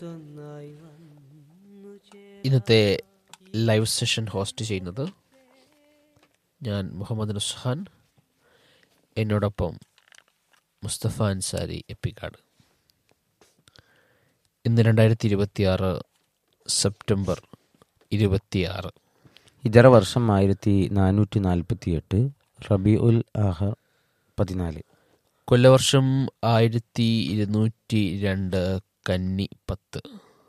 ഇന്നത്തെ live session host ചെയ്യുന്നത് ഞാൻ മുഹമ്മദ് നുസ്ഹാൻ എന്നോടൊപ്പം മുസ്തഫ അൻസാരി എപ്പിക്കാട് ഇന്ന് രണ്ടായിരത്തി ഇരുപത്തിയാറ് സെപ്റ്റംബർ ഇരുപത്തിയാറ് ഇതര വർഷം ആയിരത്തി നാനൂറ്റി നാൽപ്പത്തി എട്ട് റബി ഉൽ ആഹർ പതിനാല് കൊല്ലവർഷം ആയിരത്തി ഇരുന്നൂറ്റി രണ്ട് കന്നി പത്ത്